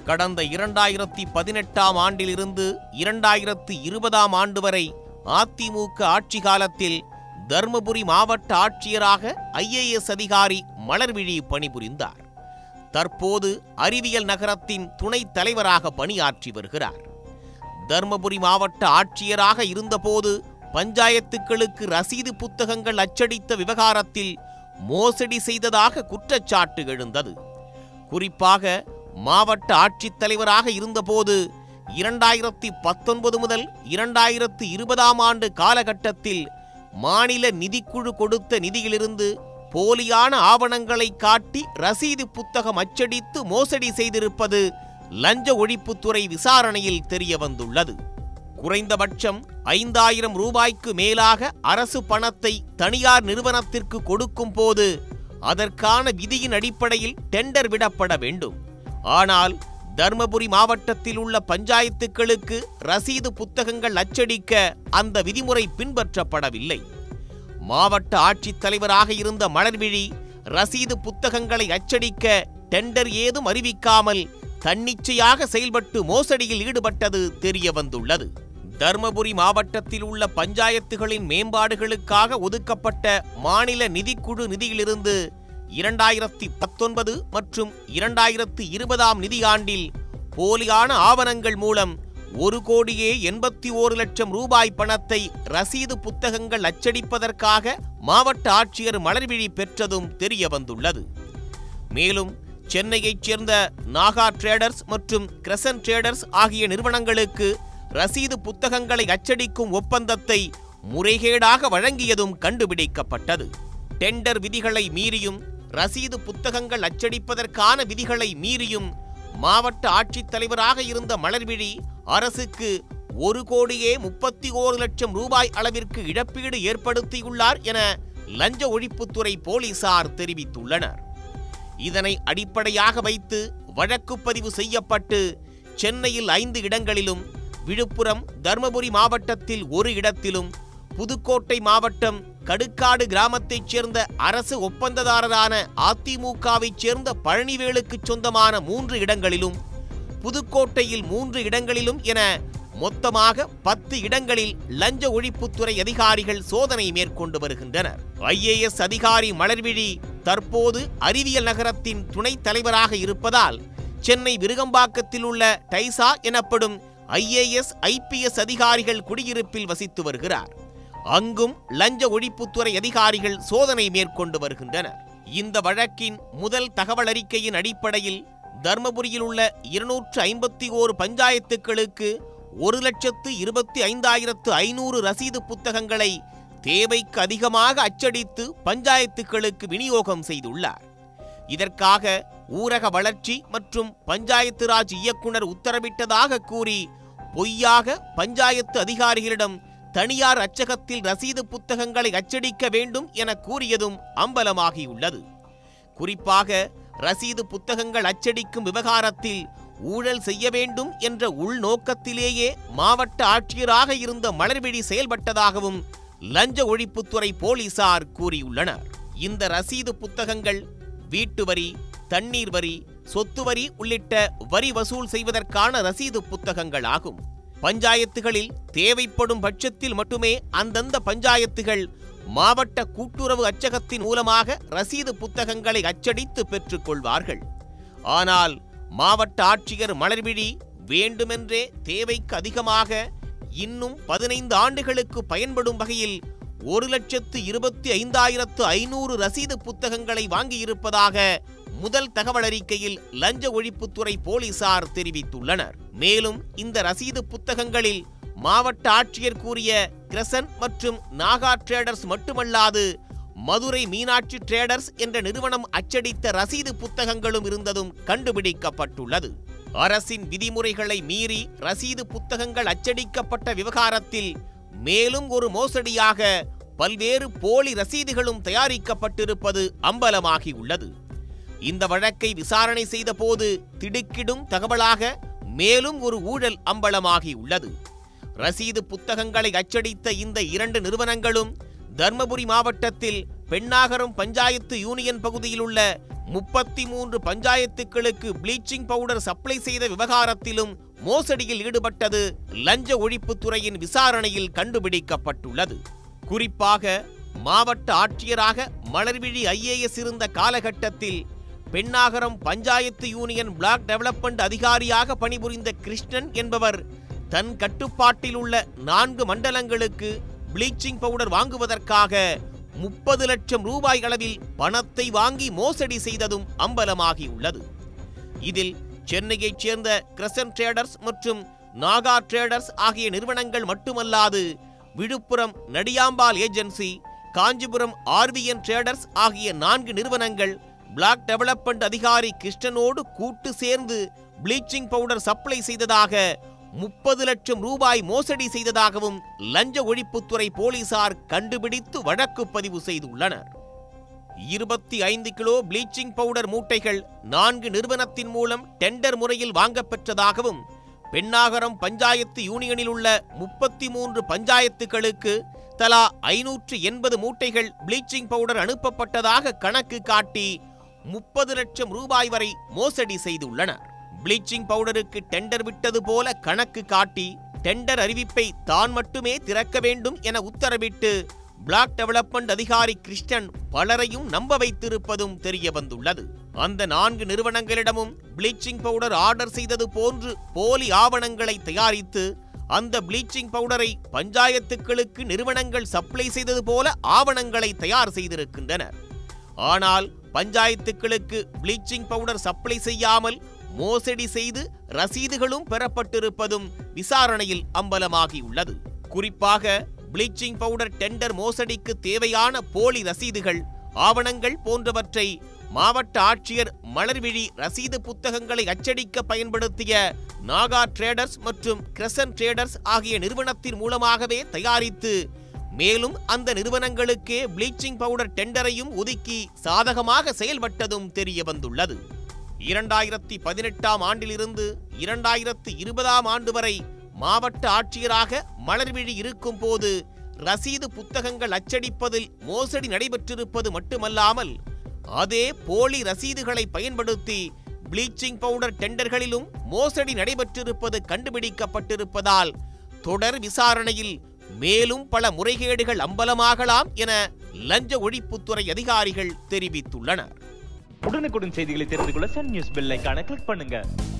கடந்த இரண்டாயிரத்தி பதினெட்டாம் ஆண்டிலிருந்து இரண்டாயிரத்து இருபதாம் ஆண்டு வரை அதிமுக ஆட்சி காலத்தில் தர்மபுரி மாவட்ட ஆட்சியராக ஐஏஎஸ் அதிகாரி மலர்விழி பணிபுரிந்தார் தற்போது அறிவியல் நகரத்தின் துணைத் தலைவராக பணியாற்றி வருகிறார் தர்மபுரி மாவட்ட ஆட்சியராக இருந்தபோது பஞ்சாயத்துக்களுக்கு ரசீது புத்தகங்கள் அச்சடித்த விவகாரத்தில் மோசடி செய்ததாக குற்றச்சாட்டு எழுந்தது குறிப்பாக மாவட்ட ஆட்சித்தலைவராக இருந்தபோது இரண்டாயிரத்தி பத்தொன்பது முதல் இரண்டாயிரத்து இருபதாம் ஆண்டு காலகட்டத்தில் மாநில நிதிக்குழு கொடுத்த நிதியிலிருந்து போலியான ஆவணங்களை காட்டி ரசீது புத்தகம் அச்சடித்து மோசடி செய்திருப்பது லஞ்ச ஒழிப்புத்துறை விசாரணையில் தெரிய வந்துள்ளது குறைந்தபட்சம் ஐந்தாயிரம் ரூபாய்க்கு மேலாக அரசு பணத்தை தனியார் நிறுவனத்திற்கு கொடுக்கும் போது அதற்கான விதியின் அடிப்படையில் டெண்டர் விடப்பட வேண்டும் ஆனால் தர்மபுரி மாவட்டத்தில் உள்ள பஞ்சாயத்துக்களுக்கு ரசீது புத்தகங்கள் அச்சடிக்க அந்த விதிமுறை பின்பற்றப்படவில்லை மாவட்ட ஆட்சித்தலைவராக இருந்த மலர்விழி ரசீது புத்தகங்களை அச்சடிக்க டெண்டர் ஏதும் அறிவிக்காமல் தன்னிச்சையாக செயல்பட்டு மோசடியில் ஈடுபட்டது தெரிய வந்துள்ளது தர்மபுரி மாவட்டத்தில் உள்ள பஞ்சாயத்துகளின் மேம்பாடுகளுக்காக ஒதுக்கப்பட்ட மாநில நிதிக்குழு நிதியிலிருந்து இரண்டாயிரத்தி பத்தொன்பது மற்றும் இரண்டாயிரத்து இருபதாம் நிதியாண்டில் போலியான ஆவணங்கள் மூலம் ஒரு கோடியே எண்பத்தி ஓரு லட்சம் ரூபாய் பணத்தை ரசீது புத்தகங்கள் அச்சடிப்பதற்காக மாவட்ட ஆட்சியர் மலர்விழி பெற்றதும் தெரிய வந்துள்ளது மேலும் சென்னையைச் சேர்ந்த நாகா ட்ரேடர்ஸ் மற்றும் கிரசன் ட்ரேடர்ஸ் ஆகிய நிறுவனங்களுக்கு ரசீது புத்தகங்களை அச்சடிக்கும் ஒப்பந்தத்தை முறைகேடாக வழங்கியதும் கண்டுபிடிக்கப்பட்டது டெண்டர் விதிகளை மீறியும் ரசீது புத்தகங்கள் அச்சடிப்பதற்கான விதிகளை மீறியும் மாவட்ட ஆட்சித்தலைவராக இருந்த மலர்விழி அரசுக்கு ஒரு கோடியே முப்பத்தி ஓரு லட்சம் ரூபாய் அளவிற்கு இழப்பீடு ஏற்படுத்தியுள்ளார் என லஞ்ச ஒழிப்புத்துறை போலீசார் தெரிவித்துள்ளனர் இதனை அடிப்படையாக வைத்து வழக்கு பதிவு செய்யப்பட்டு சென்னையில் ஐந்து இடங்களிலும் விழுப்புரம் தர்மபுரி மாவட்டத்தில் ஒரு இடத்திலும் புதுக்கோட்டை மாவட்டம் கடுக்காடு கிராமத்தைச் சேர்ந்த அரசு ஒப்பந்ததாரரான அதிமுகவைச் சேர்ந்த பழனிவேலுக்குச் சொந்தமான மூன்று இடங்களிலும் புதுக்கோட்டையில் மூன்று இடங்களிலும் என மொத்தமாக பத்து இடங்களில் லஞ்ச ஒழிப்புத்துறை அதிகாரிகள் சோதனை மேற்கொண்டு வருகின்றனர் ஐஏஎஸ் அதிகாரி மலர்விழி தற்போது அறிவியல் நகரத்தின் துணைத் தலைவராக இருப்பதால் சென்னை விருகம்பாக்கத்தில் உள்ள டைசா எனப்படும் ஐஏஎஸ் ஐபிஎஸ் அதிகாரிகள் குடியிருப்பில் வசித்து வருகிறார் அங்கும் லஞ்ச ஒழிப்புத்துறை அதிகாரிகள் சோதனை மேற்கொண்டு வருகின்றனர் இந்த வழக்கின் முதல் தகவல் அறிக்கையின் அடிப்படையில் தர்மபுரியில் உள்ள இருநூற்று ஐம்பத்தி ஓரு பஞ்சாயத்துக்களுக்கு ஒரு லட்சத்து இருபத்தி ஐந்தாயிரத்து ஐநூறு ரசீது புத்தகங்களை தேவைக்கு அதிகமாக அச்சடித்து பஞ்சாயத்துக்களுக்கு விநியோகம் செய்துள்ளார் இதற்காக ஊரக வளர்ச்சி மற்றும் பஞ்சாயத்து ராஜ் இயக்குனர் உத்தரவிட்டதாக கூறி பொய்யாக பஞ்சாயத்து அதிகாரிகளிடம் தனியார் அச்சகத்தில் ரசீது புத்தகங்களை அச்சடிக்க வேண்டும் என கூறியதும் அம்பலமாகியுள்ளது குறிப்பாக ரசீது புத்தகங்கள் அச்சடிக்கும் விவகாரத்தில் ஊழல் செய்ய வேண்டும் என்ற உள்நோக்கத்திலேயே மாவட்ட ஆட்சியராக இருந்த மலர்விழி செயல்பட்டதாகவும் லஞ்ச ஒழிப்புத்துறை போலீசார் கூறியுள்ளனர் இந்த ரசீது புத்தகங்கள் வீட்டு வரி தண்ணீர் வரி சொத்து வரி உள்ளிட்ட வரி வசூல் செய்வதற்கான ரசீது புத்தகங்கள் ஆகும் பஞ்சாயத்துகளில் தேவைப்படும் பட்சத்தில் மட்டுமே அந்தந்த பஞ்சாயத்துகள் மாவட்ட கூட்டுறவு அச்சகத்தின் மூலமாக ரசீது புத்தகங்களை அச்சடித்து பெற்றுக் கொள்வார்கள் ஆனால் மாவட்ட ஆட்சியர் மலர்விழி வேண்டுமென்றே தேவைக்கு அதிகமாக இன்னும் பதினைந்து ஆண்டுகளுக்கு பயன்படும் வகையில் ஒரு லட்சத்து இருபத்தி ஐந்தாயிரத்து ஐநூறு ரசீது புத்தகங்களை வாங்கியிருப்பதாக முதல் தகவல் அறிக்கையில் லஞ்ச ஒழிப்புத்துறை போலீசார் தெரிவித்துள்ளனர் மேலும் இந்த ரசீது புத்தகங்களில் மாவட்ட ஆட்சியர் கூறிய கிரசன் மற்றும் நாகா ட்ரேடர்ஸ் மட்டுமல்லாது மதுரை மீனாட்சி ட்ரேடர்ஸ் என்ற நிறுவனம் அச்சடித்த ரசீது புத்தகங்களும் இருந்ததும் கண்டுபிடிக்கப்பட்டுள்ளது அரசின் விதிமுறைகளை மீறி ரசீது புத்தகங்கள் அச்சடிக்கப்பட்ட விவகாரத்தில் மேலும் ஒரு மோசடியாக பல்வேறு போலி ரசீதுகளும் தயாரிக்கப்பட்டிருப்பது அம்பலமாகியுள்ளது இந்த வழக்கை விசாரணை செய்தபோது திடுக்கிடும் தகவலாக மேலும் ஒரு ஊழல் அம்பலமாகியுள்ளது ரசீது புத்தகங்களை அச்சடித்த இந்த இரண்டு நிறுவனங்களும் தர்மபுரி மாவட்டத்தில் பெண்ணாகரம் பஞ்சாயத்து யூனியன் பகுதியில் உள்ள முப்பத்தி மூன்று பஞ்சாயத்துக்களுக்கு ப்ளீச்சிங் பவுடர் சப்ளை செய்த விவகாரத்திலும் மோசடியில் ஈடுபட்டது லஞ்ச ஒழிப்புத்துறையின் விசாரணையில் கண்டுபிடிக்கப்பட்டுள்ளது குறிப்பாக மாவட்ட ஆட்சியராக மலர்விழி ஐஏஎஸ் இருந்த காலகட்டத்தில் Pennagaram panchayat union block development அதிகாரியாக பணிபுரிந்த கிருஷ்ணன் என்பவர் தன் கட்டுப்பாட்டில் உள்ள நான்கு மண்டலங்களுக்கு ப்ளீச்சிங் பவுடர் வாங்குவதற்காக முப்பது லட்சம் ரூபாய் அளவில் பணத்தை வாங்கி மோசடி செய்ததும் அம்பலமாகியுள்ளது இதில் சென்னையைச் சேர்ந்த கிரசன் ட்ரேடர்ஸ் மற்றும் நாகா ட்ரேடர்ஸ் ஆகிய நிறுவனங்கள் மட்டுமல்லாது Viluppuram Nadiyambal agency Kanchipuram RVN traders ஆகிய நான்கு நிறுவனங்கள் பிளாக் டெவலப்மெண்ட் அதிகாரி கிருஷ்ணனோடு கூட்டு சேர்ந்து ப்ளீச்சிங் பவுடர் சப்ளை செய்ததாக முப்பது லட்சம் ரூபாய் மோசடி செய்ததாகவும் லஞ்ச ஒழிப்புத்துறை போலீசார் கண்டுபிடித்து வழக்கு பதிவு செய்துள்ளனர் இருபத்தி ஐந்து கிலோ ப்ளீச்சிங் பவுடர் மூட்டைகள் நான்கு நிறுவனத்தின் மூலம் டெண்டர் முறையில் வாங்கப்பெற்றதாகவும் பெண்ணாகரம் பஞ்சாயத்து யூனியனில் உள்ள முப்பத்தி மூன்று பஞ்சாயத்துகளுக்கு தலா ஐநூற்று எண்பது மூட்டைகள் ப்ளீச்சிங் பவுடர் அனுப்பப்பட்டதாக கணக்கு காட்டி முப்பது லட்சம் ரூபாய் வரை மோசடி செய்துள்ளனர் ப்ளீச்சிங் பவுடருக்கு டெண்டர் விட்டது போல கணக்கு காட்டி டெண்டர் அறிவிப்பை தான் மட்டுமே திறக்க வேண்டும் என உத்தரவிட்டு பிளாக் டெவலப்மெண்ட் அதிகாரி கிருஷ்ணன் பலரையும் நம்ப வைத்திருப்பதும் தெரிய வந்துள்ளது அந்த நான்கு நிறுவனங்களிடமும் ப்ளீச்சிங் பவுடர் ஆர்டர் செய்தது போன்று போலி ஆவணங்களை தயாரித்து அந்த ப்ளீச்சிங் பவுடரை பஞ்சாயத்துக்களுக்கு நிறுவனங்கள் சப்ளை செய்தது போல ஆவணங்களை தயார் செய்திருக்கின்றனர் ஆனால் பஞ்சாயத்துக்களுக்கு ப்ளீச்சிங் பவுடர் சப்ளை செய்யாமல் மோசடி செய்து ரசீதுகளும் பெறப்பட்டிருப்பதும் விசாரணையில் அம்பலமாகியுள்ளது குறிப்பாக ப்ளீச்சிங் பவுடர் டெண்டர் மோசடிக்கு தேவையான போலி ரசீதுகள் ஆவணங்கள் போன்றவற்றை மாவட்ட ஆட்சியர் மலர்விழி ரசீது புத்தகங்களை அச்சடிக்க பயன்படுத்திய நாகா ட்ரேடர்ஸ் மற்றும் கிரசன் ட்ரேடர்ஸ் ஆகிய நிறுவனத்தின் மூலமாகவே தயாரித்து மேலும் அந்த நிறுவனங்களுக்கே ப்ளீச்சிங் பவுடர் டெண்டரையும் ஒதுக்கி சாதகமாக செயல்பட்டதும் தெரிய வந்துள்ளது இரண்டாயிரத்தி பதினெட்டாம் ஆண்டிலிருந்து இரண்டாயிரத்தி இருபதாம் ஆண்டு வரை மாவட்ட ஆட்சியராக மலர்விழி இருக்கும் போது ரசீது புத்தகங்கள் அச்சடிப்பதில் மோசடி நடைபெற்றிருப்பது மட்டுமல்லாமல் அதே போலி ரசீதுகளை பயன்படுத்தி ப்ளீச்சிங் பவுடர் டெண்டர்களிலும் மோசடி நடைபெற்றிருப்பது கண்டுபிடிக்கப்பட்டிருப்பதால் தொடர் விசாரணையில் மேலும் பல முறைகேடுகள் அம்பலமாகலாம் என லஞ்ச ஒழிப்புத்துறை அதிகாரிகள் தெரிவித்துள்ளனர் உடனுக்குடன் செய்திகளை தெரிந்து கொள்ள சன் நியூஸ் பெல் ஐகானை கிளிக் பண்ணுங்க